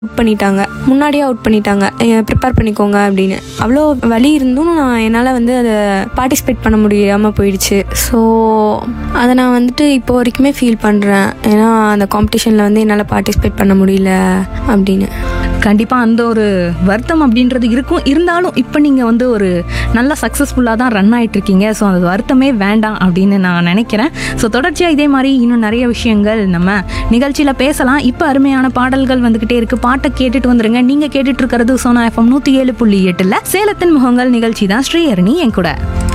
out பண்ணிட்டாங்க முன்னாடியே out பண்ணிட்டாங்க ப்ரிப்பேர் பண்ணிக்கோங்க அப்படின்னு அவ்வளோ வலி இருந்தும் நான் என்னால் வந்து அதை பார்ட்டிசிபேட் பண்ண முடியாமல் போயிடுச்சு ஸோ அதை நான் வந்துட்டு இப்போ வரைக்குமே ஃபீல் பண்ணுறேன் ஏன்னா அந்த காம்படிஷனில் வந்து என்னால் பார்ட்டிசிபேட் பண்ண முடியல அப்படின்னு கண்டிப்பா அந்த ஒரு வருத்தம் அப்படின்றது இருக்கும் இருந்தாலும் இப்போ நீங்க வந்து ஒரு நல்ல சக்ஸஸ்ஃபுல்லாக தான் ரன் ஆயிட்டு இருக்கீங்க ஸோ அந்த வருத்தமே வேண்டாம் அப்படின்னு நான் நினைக்கிறேன் ஸோ தொடர்ச்சியாக இதே மாதிரி இன்னும் நிறைய விஷயங்கள் நம்ம நிகழ்ச்சியில் பேசலாம் இப்போ அருமையான பாடல்கள் வந்துகிட்டே இருக்கு பாட்டை கேட்டுட்டு வந்துருங்க நீங்க கேட்டுட்டு இருக்கிறது சோனா எஃப்எம் நூற்றி ஏழு புள்ளி எட்டில் சேலத்தின் முகங்கள் நிகழ்ச்சி தான் ஸ்ரீஹரணி என் கூட